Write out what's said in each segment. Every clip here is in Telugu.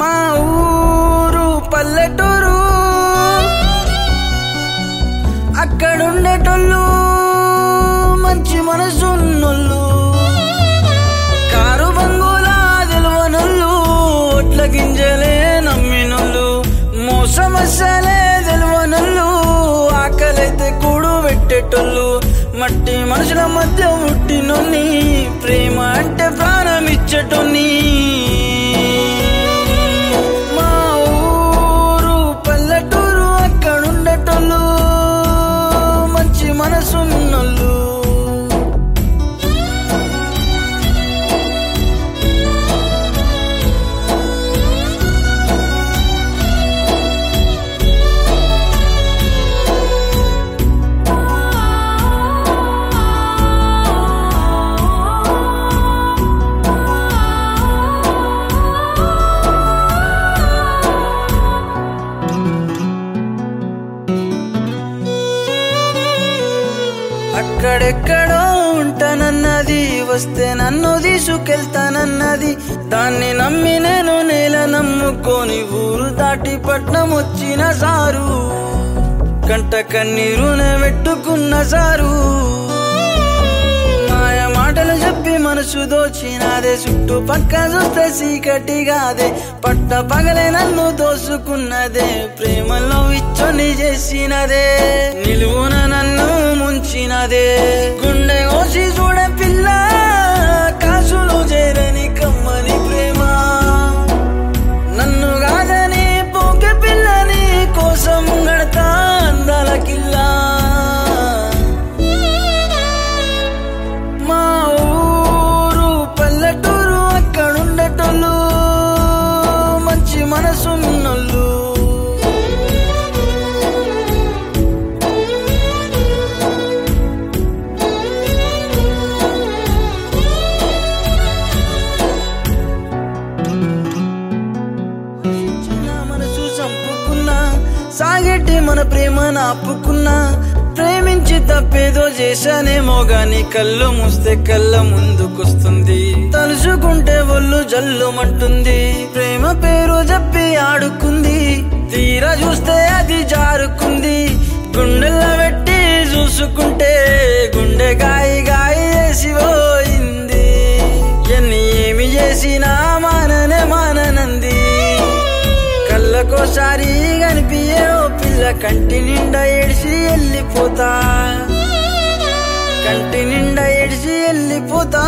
మా ఊరు పల్లెటూరు అక్కడుండేటోళ్ళు మంచి మనసున్నోళ్ళు కారు బంగులా తెలువనోళ్ళు ఒట్ల గింజలే నమ్మినోళ్ళు మోసమసలే తెలువనోళ్ళు ఆకలైతే కూడు పెట్టేటోళ్ళు మట్టి మనుషుల మధ్య పుట్టినోన్ని ప్రేమ అంటే ప్రాణం ఇచ్చేటోన్ని మా ఊరు పల్లెటూరు అక్కడుండేటోళ్ళు మంచి మనసున్నోళ్ళు అక్కడెక్కడో ఉంటానన్నది వస్తే నన్ను తీసుకెళ్తానన్నది దాన్ని నమ్మి నేను నేల నమ్ముకొని ఊరు దాటి పట్నం వచ్చిన సారు కంట కన్నీరునే పెట్టుకున్న సారు మాయ మాటలు చెప్పి మనసు దోచినాదే చుట్టూ పక్క చూస్తే చీకటిగాదే పట్ట పగలే నన్ను దోసుకున్నదే ప్రేమలో ఇచ్చొని చేసినదే నిలువున నన్ను ముంచినదే గుండె కోసి చూడ పిల్ల కాసులు చేరని కమ్మని ప్రేమ నన్ను కాదని పోకే పిల్లని కోసం గడతా అందాల కిల్లా మా ఊరు పల్లెటూరు అక్కడుండేటోళ్ళు మంచి మనసున్నోళ్ళు చిన్న మనసు చంపుకున్నా సాగెట్టి మన ప్రేమ నాపుకున్నా ప్రేమించి తప్పేదో చేశానేమో గాని కళ్ళు మూస్తే కళ్ళ ముందుకొస్తుంది తలుచుకుంటే ఒళ్ళు జల్లుమంటుంది ప్రేమ పేరు చెప్పి ఆడుకుంది తీరా చూస్తే అది జారుకుంది గుండెల్లో పెట్టి చూసుకుంటే గుండె గాయి గాయి వేసి పోయింది ఎన్ని ఏమి చేసినా మాననే మాననంది కళ్ళకోసారి కనిపించే ఓ పిల్ల కంటి నిండా ఎడిసి వెళ్ళిపోతా కంటి నిండా ఎడిసి వెళ్ళిపోతా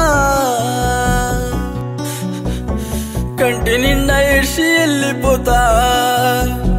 కంటి నిండా ఎడిసి వెళ్ళిపోతా